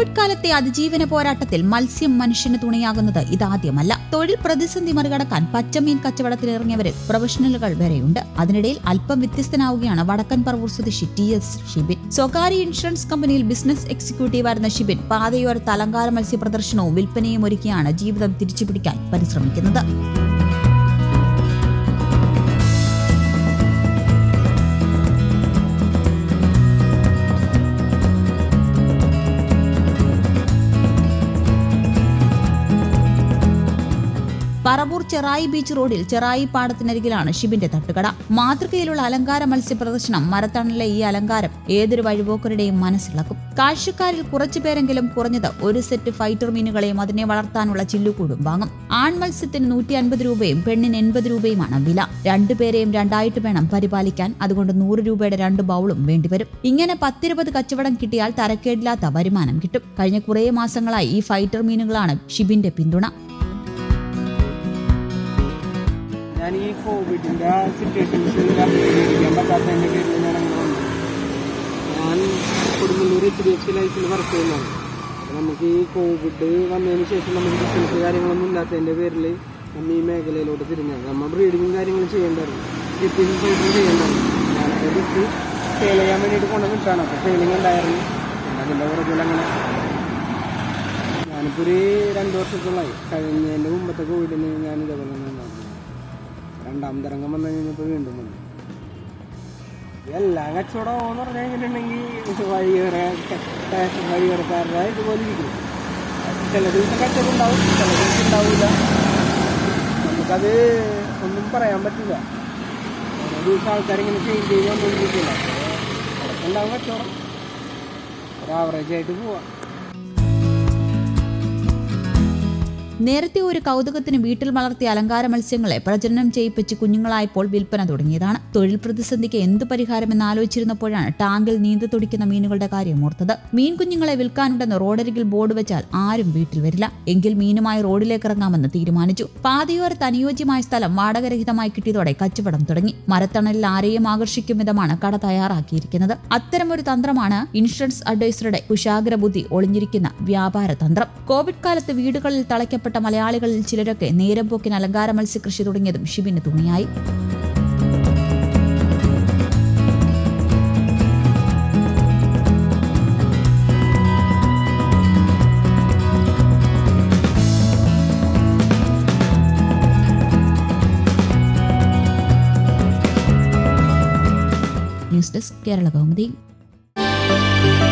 Covid കാലത്തെ അതിജീവന പോരാട്ടത്തിൽ മത്സ്യം മനുഷ്യന് തുണയാകുന്നത് ഇതാദ്യമല്ല തൊഴിൽ പ്രതിസന്ധി മറികടക്കാൻ പച്ചമീൻ കച്ചവടത്തിലിറങ്ങിയവരിൽ പ്രൊഫഷണലുകൾ വരെയുണ്ട് അതിനിടയിൽ അല്പം വ്യത്യസ്തനാവുകയാണ് വടക്കൻ പറവൂർ സ്വദേശി ടി എസ് ഷിബിൻ സ്വകാര്യ ഇൻഷുറൻസ് കമ്പനിയിൽ ബിസിനസ് എക്സിക്യൂട്ടീവായിരുന്ന ഷിബിൻ പാതയോരത്ത് അലങ്കാര മത്സ്യ പ്രദർശനവും വിൽപ്പനയും ഒരുക്കിയാണ് ജീവിതം തിരിച്ചുപിടിക്കാൻ പരിശ്രമിക്കുന്നത് പറവൂർ ചെറായി ബീച്ച് റോഡിൽ ചെറായി പാടത്തിനരികിലാണ് ഷിബിന്റെ തട്ടുകട മാതൃകയിലുള്ള അലങ്കാര മത്സ്യ പ്രദർശനം മരത്തണലിലെ ഈ അലങ്കാരം ഏതൊരു വഴിപോക്കരുടെയും മനസ്സിളക്കും കാഴ്ചക്കാരിൽ കുറച്ചുപേരെങ്കിലും കുറഞ്ഞത് ഒരു സെറ്റ് ഫൈറ്റർ മീനുകളെയും അതിനെ വളർത്താനുള്ള ചില്ലുകൂടും വാങ്ങും ആൺ മത്സ്യത്തിന് നൂറ്റി അൻപത് രൂപയും പെണ്ണിന് എൺപത് രൂപയുമാണ് വില രണ്ടുപേരെയും രണ്ടായിട്ട് വേണം പരിപാലിക്കാൻ അതുകൊണ്ട് നൂറ് രൂപയുടെ രണ്ട് ബൗളും വേണ്ടിവരും ഇങ്ങനെ പത്തിരുപത് കച്ചവടം കിട്ടിയാൽ തരക്കേടില്ലാത്ത വരുമാനം കിട്ടും കഴിഞ്ഞ കുറേ മാസങ്ങളായി ഈ ഫൈറ്റർ മീനുകളാണ് ഷിബിന്റെ പിന്തുണ ഞാൻ ഈ കോവിഡിന്റെ സിറ്റുവേഷൻസ് അഭിമുഖീകരിക്കാൻ പറ്റാത്തതിന്റെ പേരിൽ ഞാൻ അങ്ങനെ വന്നു ഞാൻ Kodungallur H D F C ലൈഫിൽ വർക്ക് ചെയ്യുന്നതാണ് അപ്പോൾ നമുക്ക് ഈ കോവിഡ് വന്നതിന് ശേഷം നമുക്ക് ബിസിനസ് കാര്യങ്ങളൊന്നും ഇല്ലാത്തതിന്റെ പേരിൽ നമ്മൾ ഈ മേഖലയിലോട്ട് തിരിഞ്ഞത് നമ്മൾ ബ്രീഡിങ്ങും കാര്യങ്ങളും ചെയ്യേണ്ടായിരുന്നു ഷിപ്പിംഗ് സൈറ്റും ചെയ്യേണ്ടായിരുന്നു ഞാനത് വിറ്റ് സെയിൽ ചെയ്യാൻ വേണ്ടിയിട്ട് കൊണ്ടുവന്നിട്ടാണ് അപ്പോൾ സെയിലിംഗ് ഉണ്ടായിരുന്നു അതിൻ്റെ പുറകിൽ അങ്ങനെ ഞാനിപ്പോൾ ഒരു രണ്ട് വർഷത്തോളമായി കഴിഞ്ഞതിൻ്റെ മുമ്പത്തെ കോവിഡിന് ഞാൻ ഇതേപോലെ തന്നെ ഉണ്ടായിരുന്നു രണ്ടാമത്തെ രംഗം വന്നു കഴിഞ്ഞപ്പോൾ വീണ്ടും വന്നു എല്ലാം കച്ചവടം എന്ന് പറഞ്ഞു കഴിഞ്ഞിട്ടുണ്ടെങ്കിൽ വഴിയേറ വഴിയേറക്കാരുടെ ഇതുപോലെ ഇരിക്കും ചില ദിവസം കച്ചവടം ഉണ്ടാവും ചില ദിവസം ഉണ്ടാവില്ല നമുക്കത് ഒന്നും പറയാൻ പറ്റില്ല ഓരോ ദിവസം ആൾക്കാരിങ്ങനെ ചേഞ്ച് ചെയ്ത് വന്നുകൊണ്ടിരിക്കില്ല അപ്പോൾ ഉണ്ടാവും കച്ചവടം ഒരു ആവറേജ് ആയിട്ട് പോവാം നേരത്തെ ഒരു കൗതുകത്തിന് വീട്ടിൽ വളർത്തിയ അലങ്കാര മത്സ്യങ്ങളെ പ്രജനനം ചെയ്യിപ്പിച്ച് കുഞ്ഞുങ്ങളായപ്പോൾ വിൽപ്പന തുടങ്ങിയതാണ് തൊഴിൽ പ്രതിസന്ധിക്ക് എന്ത് പരിഹാരമെന്ന് ആലോചിച്ചിരുന്നപ്പോഴാണ് ടാങ്കിൽ നീന്തി തുടിക്കുന്ന മീനുകളുടെ കാര്യം ഓർത്തത് മീൻ കുഞ്ഞുങ്ങളെ വിൽക്കാനുണ്ടെന്ന് റോഡരികിൽ ബോർഡ് വെച്ചാൽ ആരും വീട്ടിൽ വരില്ല എങ്കിൽ മീനുമായി റോഡിലേക്ക് ഇറങ്ങാമെന്ന് തീരുമാനിച്ചു പാതയോരത്ത് അനുയോജ്യമായ സ്ഥലം വാടകരഹിതമായി കിട്ടിയതോടെ കച്ചവടം തുടങ്ങി മരത്തണലിൽ ആരെയും ആകർഷിക്കും വിധമാണ് കട തയ്യാറാക്കിയിരിക്കുന്നത് അത്തരമൊരു തന്ത്രമാണ് ഇൻഷുറൻസ് അഡ്വൈസറുടെ കുശാഗ്ര ബുദ്ധി ഒളിഞ്ഞിരിക്കുന്ന വ്യാപാര തന്ത്രം കോവിഡ് കാലത്ത് വീടുകളിൽ തളയ്ക്കപ്പെട്ട മലയാളികളിൽ ചിലരൊക്കെ നേരം പോക്കിന് അലങ്കാര മത്സ്യകൃഷി തുടങ്ങിയതും ഷിബിന് തുണിയായി ന്യൂസ് ഡെസ്ക് കേരള കൗമുദി